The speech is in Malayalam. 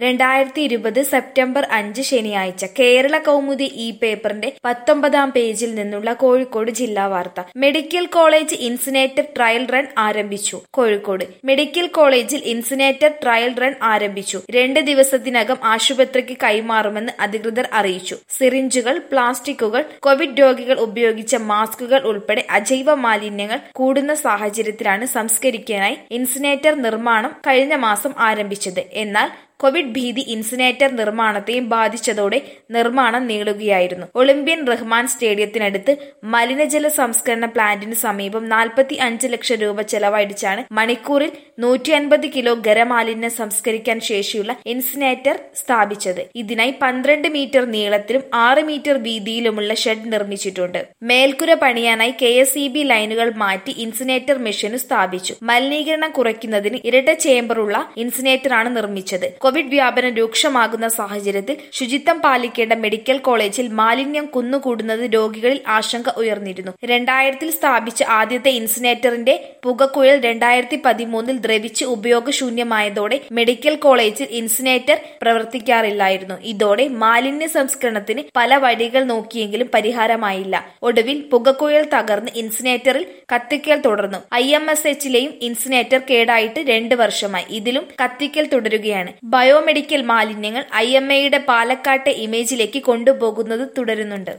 രണ്ടായിരത്തി ഇരുപത് സെപ്റ്റംബർ അഞ്ച് ശനിയാഴ്ച കേരള കൗമുദി ഇ പേപ്പറിന്റെ പത്തൊമ്പതാം പേജിൽ നിന്നുള്ള കോഴിക്കോട് ജില്ലാ വാർത്ത medical college incinerator trial run ആരംഭിച്ചു കോഴിക്കോട് മെഡിക്കൽ കോളേജിൽ ഇൻസിനേറ്റർ ട്രയൽ റൺ ആരംഭിച്ചു രണ്ട് ദിവസത്തിനകം ആശുപത്രിക്ക് കൈമാറുമെന്ന് അധികൃതർ അറിയിച്ചു സിറിഞ്ചുകൾ പ്ലാസ്റ്റിക്കുകൾ കോവിഡ് രോഗികൾ ഉപയോഗിച്ച മാസ്കുകൾ ഉൾപ്പെടെ അജൈവ മാലിന്യങ്ങൾ കൂടുന്ന സാഹചര്യത്തിലാണ് സംസ്കരിക്കാനായി ഇൻസിനേറ്റർ നിർമ്മാണം കഴിഞ്ഞ മാസം ആരംഭിച്ചത് എന്നാൽ കോവിഡ് ഭീതി ഇൻസിനേറ്റർ നിർമ്മാണത്തെയും ബാധിച്ചതോടെ നിർമ്മാണം നീളുകയായിരുന്നു ഒളിമ്പ്യൻ റഹ്മാൻ സ്റ്റേഡിയത്തിനടുത്ത് മലിനജല സംസ്കരണ പ്ലാന്റിന് സമീപം നാൽപ്പത്തി അഞ്ച് ലക്ഷം രൂപ ചെലവഴിച്ചാണ് മണിക്കൂറിൽ നൂറ്റി അൻപത് കിലോ ഖരമാലിന്യം സംസ്കരിക്കാൻ ശേഷിയുള്ള ഇൻസിനേറ്റർ സ്ഥാപിച്ചത് ഇതിനായി പന്ത്രണ്ട് മീറ്റർ നീളത്തിലും ആറ് മീറ്റർ വീതിയിലുമുള്ള ഷെഡ് നിർമ്മിച്ചിട്ടുണ്ട് മേൽക്കുര പണിയാനായി കെ എസ് ഇ ബി ലൈനുകൾ മാറ്റി ഇൻസിനേറ്റർ മെഷീന് സ്ഥാപിച്ചു മലിനീകരണം കുറയ്ക്കുന്നതിന് ഇരട്ട ചേംബറുള്ള ഇൻസിനേറ്ററാണ് നിർമ്മിച്ചത് കോവിഡ് വ്യാപനം രൂക്ഷമാകുന്ന സാഹചര്യത്തിൽ ശുചിത്വം പാലിക്കേണ്ട മെഡിക്കൽ കോളേജിൽ മാലിന്യം കുന്നുകൂടുന്നത് രോഗികളിൽ ആശങ്ക ഉയർന്നിരുന്നു രണ്ടായിരത്തിൽ സ്ഥാപിച്ച ആദ്യത്തെ ഇൻസിനേറ്ററിന്റെ പുകക്കുഴൽ രണ്ടായിരത്തി പതിമൂന്നിൽ ദ്രവിച്ച് ഉപയോഗശൂന്യമായതോടെ മെഡിക്കൽ കോളേജിൽ ഇൻസിനേറ്റർ പ്രവർത്തിക്കാറില്ലായിരുന്നു ഇതോടെ മാലിന്യ സംസ്കരണത്തിന് പല വഴികൾ നോക്കിയെങ്കിലും പരിഹാരമായില്ല ഒടുവിൽ പുകക്കുഴൽ തകർന്ന് ഇൻസിനേറ്ററിൽ കത്തിക്കൽ തുടർന്നു ഐ എം എസ് എച്ചിലെയും ഇൻസിനേറ്റർ കേടായിട്ട് രണ്ട് വർഷമായി ഇതിലും കത്തിക്കൽ തുടരുകയാണ് ബയോമെഡിക്കൽ മാലിന്യങ്ങൾ ഐ എം എയുടെ പാലക്കാട്ടെ ഇമേജിലേക്ക് കൊണ്ടുപോകുന്നത് തുടരുന്നുണ്ട്